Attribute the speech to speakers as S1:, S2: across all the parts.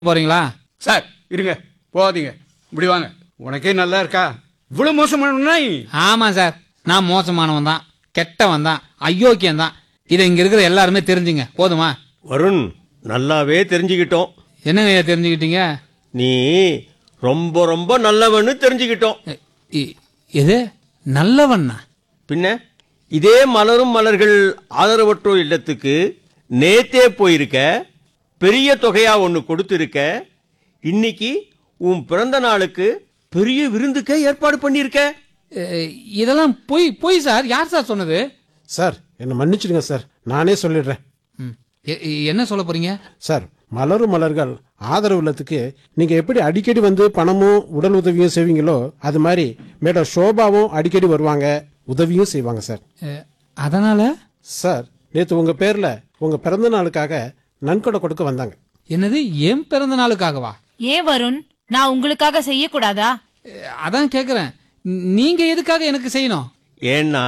S1: போறீங்களா
S2: சார் இருங்க போகாதீங்க இப்படி வாங்க உனக்கே நல்லா இருக்கா இவ்வளவு மோசமான நாய்
S1: ஆமாம் சார் நான் மோசமானவன் தான் கெட்டவன் தான் அயோக்கியம் தான் இதை இங்கே இருக்கிற எல்லாருமே தெரிஞ்சுங்க போதுமா
S3: வருண் நல்லாவே தெரிஞ்சுக்கிட்டோம்
S1: என்னங்க ஐயா தெரிஞ்சுக்கிட்டீங்க
S3: நீ ரொம்ப ரொம்ப நல்லவன்னு தெரிஞ்சுக்கிட்டோம்
S1: எ- இ- எது நல்லவண்ணா
S3: பின்ன இதே மலரும் மலர்கள் ஆதரவற்றோர் இல்லத்துக்கு நேத்தே போயிருக்க பெரிய தொகையா ஒன்று கொடுத்துருக்க இன்னைக்கு உன் பிறந்த நாளுக்கு பெரிய விருந்துக்க ஏற்பாடு பண்ணியிருக்க
S1: எ, இதெல்லாம் பொய் பொய் சார் யார் சார் சொன்னது
S4: சார் என்னை மன்னிச்சிடுங்க சார் நானே சொல்லிடுறேன்
S1: ம். எ- எ- என்ன சொல்ல போறீங்க
S4: சார் மலரும் மலர்கள் ஆதரவு இல்லத்துக்கு நீங்க எப்படி அடிக்கடி வந்து பணமும் உடல் உதவியும் செய்வீங்களோ அது மாதிரி மேடம் ஷோபாவும் அடிக்கடி வருவாங்க உதவியும் செய்வாங்க சார்
S1: எ, அதனால
S4: சார் நேற்று உங்க பேர்ல உங்க பிறந்த நாளுக்காக நன்கொடை கொடுக்க வந்தாங்க
S1: என்னது என் பிறந்த நாளுக்காகவா
S5: ஏன் வருண் நான் உங்களுக்காக செய்யக்கூடாதா
S1: எ, அதான் கேட்குறேன் நீங்க எதுக்காக எனக்கு செய்யணும்
S3: ஏன்னா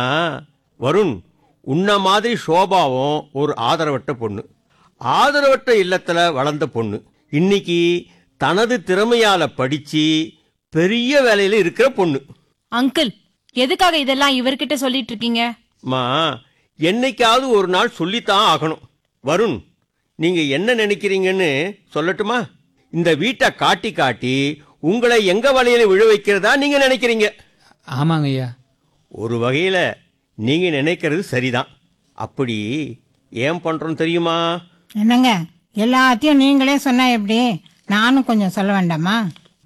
S3: வருண் உன்ன மாதிரி சோபாவும் ஒரு ஆதரவற்ற பொண்ணு ஆதரவற்ற இல்லத்துல வளர்ந்த பொண்ணு இன்னைக்கு தனது திறமையால படிச்சு பெரிய வேலையில இருக்கிற பொண்ணு
S5: அங்கிள் எதுக்காக இதெல்லாம் இவர்கிட்ட சொல்லிட்டு இருக்கீங்க
S3: மா என்னைக்காவது ஒரு நாள் சொல்லித்தான் ஆகணும் வருண் நீங்க என்ன நினைக்கிறீங்கன்னு சொல்லட்டுமா இந்த வீட்டை காட்டி காட்டி உங்களை எங்க வலையில விழ வைக்கிறதா நீங்க நினைக்கிறீங்க
S1: ஆமாங்க ஐயா
S3: ஒரு வகையில நீங்க நினைக்கிறது சரிதான் அப்படி ஏன் பண்றோம் தெரியுமா
S6: என்னங்க எல்லாத்தையும் நீங்களே சொன்னா எப்படி நானும் கொஞ்சம் சொல்ல வேண்டாமா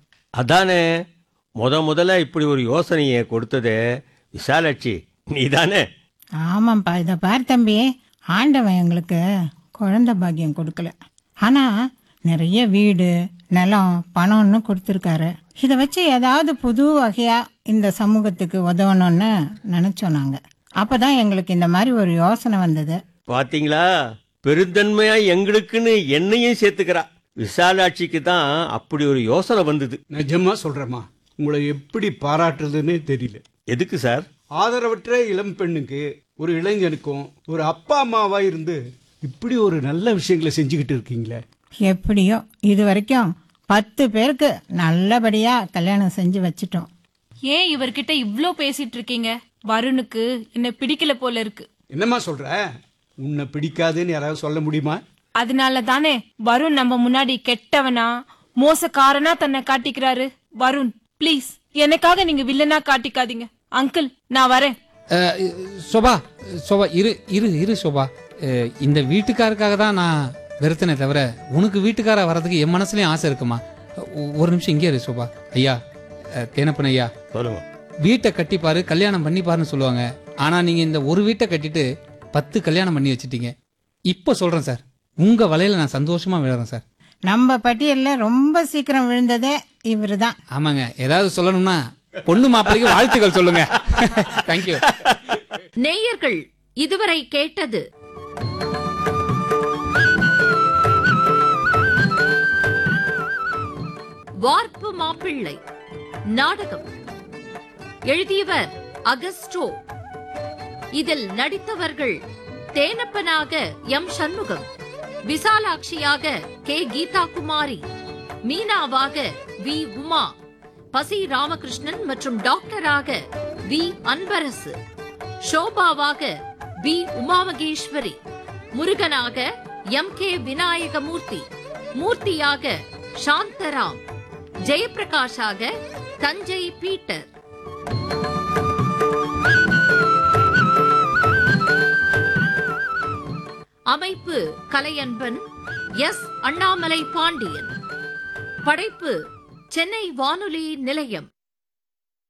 S3: அதானே முத முதல்ல இப்படி ஒரு யோசனையை கொடுத்ததே விசாலாட்சி நீதானே
S6: ஆமாப்பா இதை பார் தம்பி ஆண்டவன் எங்களுக்கு குழந்தை பாக்கியம் கொடுக்கல ஆனா நிறைய வீடு நிலம் பணம்னு கொடுத்துருக்காரு இதை வச்சு ஏதாவது புது வகையா இந்த சமூகத்துக்கு உதவணும்னு நினைச்சோம் நாங்க அப்பதான் எங்களுக்கு இந்த மாதிரி ஒரு யோசனை வந்தது
S3: பாத்தீங்களா பெருந்தன்மையா எங்களுக்குன்னு என்னையும் சேர்த்துக்கிறா விசாலாட்சிக்கு தான் அப்படி ஒரு யோசனை வந்தது
S2: நிஜமா சொல்றேம்மா உங்களை எப்படி பாராட்டுறதுன்னே தெரியல
S3: எதுக்கு சார்
S2: ஆதரவற்ற இளம் பெண்ணுக்கு ஒரு இளைஞனுக்கும் ஒரு அப்பா அம்மாவா இருந்து இப்படி ஒரு நல்ல விஷயங்களை செஞ்சுக்கிட்டு இருக்கீங்களே
S6: எப்படியோ இது வரைக்கும் பத்து பேருக்கு நல்லபடியா கல்யாணம் செஞ்சு வச்சிட்டோம்
S5: ஏன் இவர்கிட்ட இவ்ளோ பேசிட்டு இருக்கீங்க வருணுக்கு என்ன பிடிக்கல போல இருக்கு
S2: என்னம்மா சொல்ற உன்னை பிடிக்காதுன்னு யாராவது சொல்ல முடியுமா
S5: அதனால தானே வருண் நம்ம முன்னாடி கெட்டவனா மோசக்காரனா தன்னை காட்டிக்கிறாரு வருண் ப்ளீஸ் எனக்காக நீங்க வில்லனா காட்டிக்காதீங்க அங்கிள் நான் வரேன்
S1: அ, சோபா சோபா இரு இரு இரு சோபா அ, இந்த வீட்டுக்காருக்காக தான் நான் வெறுத்தனே தவிர உனக்கு வீட்டுக்கார வர்றதுக்கு என் மனசுலயும் ஆசை இருக்குமா ஒ- ஒரு நிமிஷம் இங்கே இரு சோபா ஐயா அ, தேனப்பன் ஐயா
S3: சொல்லுங்க
S1: வீட்டை கட்டிப்பாரு கல்யாணம் பண்ணிப்பாருன்னு சொல்லுவாங்க ஆனா நீங்க இந்த ஒரு வீட்டை கட்டிட்டு பத்து கல்யாணம் பண்ணி வச்சிட்டீங்க இப்போ சொல்றேன் சார் உங்க வலையில நான் சந்தோஷமா விழுறேன் சார்
S6: நம்ம பட்டியல்ல ரொம்ப சீக்கிரம் விழுந்ததே இவரு தான்
S1: ஆமாங்க ஏதாவது சொல்லணும்னா பொண்ணு மாப்பிள்ளைக்கு வாழ்த்துக்கள் சொல்லுங்க தேங்க்யூ
S7: நேயர்கள் இதுவரை கேட்டது வார்ப்பு மாப்பிள்ளை நாடகம் எழுதியவர் அகஸ்டோ இதில் நடித்தவர்கள் தேனப்பனாக எம் சண்முகம் விசாலாட்சியாக கே கீதா குமாரி மீனாவாக வி உமா பசி ராமகிருஷ்ணன் மற்றும் டாக்டராக வி அன்பரசு ஷோபாவாக வி உமாமகேஸ்வரி முருகனாக எம் கே விநாயகமூர்த்தி மூர்த்தியாக சாந்தராம் ஜெயப்பிரகாஷாக தஞ்சை பீட்டர் அமைப்பு கலையன்பன் எஸ் அண்ணாமலை பாண்டியன் படைப்பு சென்னை வானொலி நிலையம்